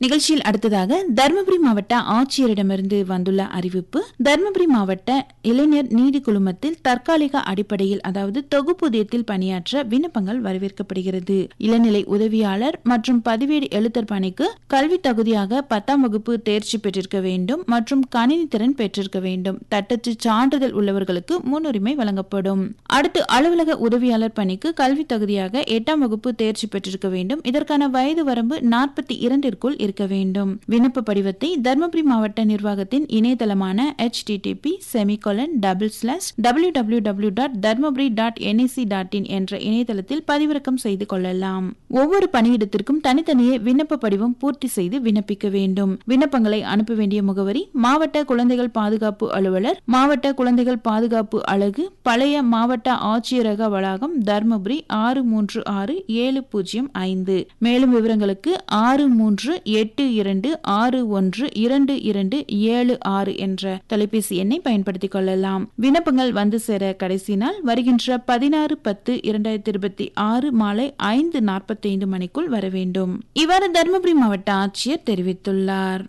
நிகழ்ச்சியில் அடுத்ததாக தருமபுரி மாவட்ட ஆட்சியரிடமிருந்து வந்துள்ள அறிவிப்பு தருமபுரி மாவட்ட இளைஞர் நீதி குழுமத்தில் தற்காலிக அடிப்படையில் அதாவது தொகுப்பூதியத்தில் பணியாற்ற விண்ணப்பங்கள் வரவேற்கப்படுகிறது இளநிலை உதவியாளர் மற்றும் பதிவேடு எழுத்தர் பணிக்கு கல்வி தகுதியாக பத்தாம் வகுப்பு தேர்ச்சி பெற்றிருக்க வேண்டும் மற்றும் கணினி திறன் பெற்றிருக்க வேண்டும் தட்டச்சு சான்றிதழ் உள்ளவர்களுக்கு முன்னுரிமை வழங்கப்படும் அடுத்து அலுவலக உதவியாளர் பணிக்கு கல்வி தகுதியாக எட்டாம் வகுப்பு தேர்ச்சி பெற்றிருக்க வேண்டும் இதற்கான வயது வரம்பு நாற்பத்தி இரண்டிற்குள் இருக்க வேண்டும் விண்ணப்ப படிவத்தை தருமபுரி மாவட்ட நிர்வாகத்தின் இணையதளமான http semicolon double slash W W W dot Dharmapuri dot NIC dot in என்ற இணையதளத்தில் பதிவிறக்கம் செய்து கொள்ளலாம் ஒவ்வொரு பணியிடத்திற்கும் தனித்தனியே விண்ணப்ப படிவம் பூர்த்தி செய்து விண்ணப்பிக்க வேண்டும் விண்ணப்பங்களை அனுப்ப வேண்டிய முகவரி மாவட்ட குழந்தைகள் பாதுகாப்பு அலுவலர் மாவட்ட குழந்தைகள் பாதுகாப்பு அலகு பழைய மாவட்ட ஆட்சியரக வளாகம் தர்மபுரி ஆறு மூன்று ஆறு ஏழு பூஜ்ஜியம் ஐந்து மேலும் விவரங்களுக்கு ஆறு மூன்று எட்டு இரண்டு ஆறு ஒன்று இரண்டு இரண்டு ஏழு ஆறு என்ற தொலைபேசி எண்ணை பயன்படுத்திக் கொள்ளலாம் விண்ணப்பங்கள் வந்து சேர கடைசி நாள் வருகின்ற பதினாறு பத்து இரண்டாயிரத்தி இருபத்தி ஆறு மாலை ஐந்து நாற்பத்தி ஐந்து மணிக்குள் வர வேண்டும் இவ்வாறு தருமபுரி மாவட்ட ஆட்சியர் தெரிவித்துள்ளார்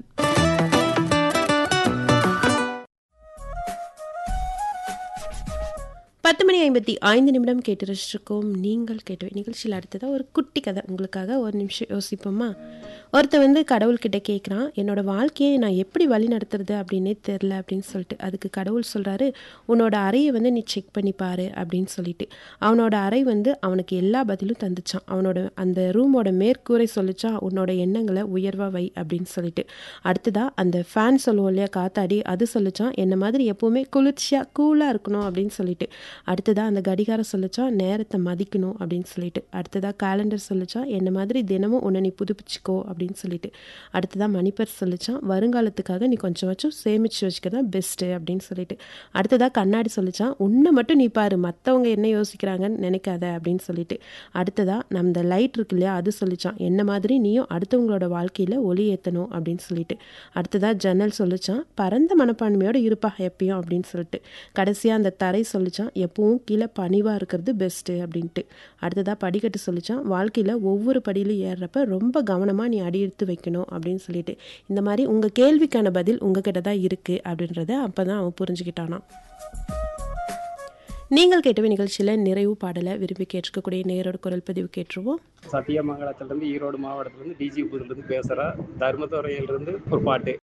பத்து மணி ஐம்பத்தி ஐந்து நிமிடம் கேட்டு ரசிச்சிருக்கோம் நீங்கள் கேட்ட நிகழ்ச்சியில் அடுத்ததாக ஒரு குட்டி கதை உங்களுக்காக ஒரு நிமிஷம் யோசிப்போமா ஒருத்தன் வந்து கடவுள்கிட்ட கேட்குறான் என்னோட வாழ்க்கையை நான் எப்படி வழி நடத்துறது அப்படின்னே தெரில அப்படின்னு சொல்லிட்டு அதுக்கு கடவுள் சொல்கிறாரு உன்னோட அறையை வந்து நீ செக் பண்ணி பாரு அப்படின்னு சொல்லிட்டு அவனோட அறை வந்து அவனுக்கு எல்லா பதிலும் தந்துச்சான் அவனோட அந்த ரூமோட மேற்கூரை சொல்லிச்சான் உன்னோட எண்ணங்களை உயர்வா வை அப்படின்னு சொல்லிட்டு அடுத்ததா அந்த ஃபேன் சொல்லுவோம் இல்லையா காத்தாடி அது சொல்லிச்சான் என்ன மாதிரி எப்போவுமே குளிர்ச்சியாக கூலாக இருக்கணும் அப்படின்னு சொல்லிட்டு அடுத்ததாக அந்த கடிகாரம் சொல்லிச்சான் நேரத்தை மதிக்கணும் அப்படின்னு சொல்லிட்டு அடுத்ததாக கேலண்டர் சொல்லிச்சான் என்ன மாதிரி தினமும் உன்னை நீ புதுப்பிச்சுக்கோ அப்படின்னு சொல்லிட்டு அடுத்ததாக மணிப்பர் சொல்லிச்சான் வருங்காலத்துக்காக நீ கொஞ்சமாச்சும் சேமிச்சு வச்சுக்கிறது தான் பெஸ்ட்டு அப்படின்னு சொல்லிட்டு அடுத்ததாக கண்ணாடி சொல்லிச்சான் உன்னை மட்டும் நீ பாரு மற்றவங்க என்ன யோசிக்கிறாங்கன்னு நினைக்காத அப்படின்னு சொல்லிட்டு அடுத்ததாக நம்ம இந்த லைட் இருக்கு இல்லையா அது சொல்லிச்சான் என்ன மாதிரி நீயும் அடுத்தவங்களோட வாழ்க்கையில் ஒளி ஏற்றணும் அப்படின்னு சொல்லிட்டு அடுத்ததாக ஜன்னல் சொல்லிச்சான் பரந்த மனப்பான்மையோட இருப்பா எப்பயும் அப்படின்னு சொல்லிட்டு கடைசியாக அந்த தரை சொல்லிச்சான் எப்பவும் கீழே பணிவாக இருக்கிறது பெஸ்ட்டு அப்படின்ட்டு அடுத்ததாக படிக்கட்டு சொல்லிச்சான் வாழ்க்கையில் ஒவ்வொரு படியிலும் ஏறுறப்ப ரொம்ப கவனமாக நீ அடி எடுத்து வைக்கணும் அப்படின்னு சொல்லிட்டு இந்த மாதிரி உங்கள் கேள்விக்கான பதில் உங்ககிட்ட தான் இருக்குது அப்படின்றத அப்போ தான் அவன் புரிஞ்சுக்கிட்டானா நீங்கள் கேட்டவை நிகழ்ச்சியில் நிறைவு பாடலை விரும்பி கேட்டிருக்கக்கூடிய நேரோட குரல் பதிவு கேட்டுருவோம் சத்தியமங்கலத்திலிருந்து ஈரோடு மாவட்டத்திலிருந்து டிஜிபுரிலிருந்து பேசுகிறேன் தர்மதுறையிலிருந்து ஒரு பாட்டு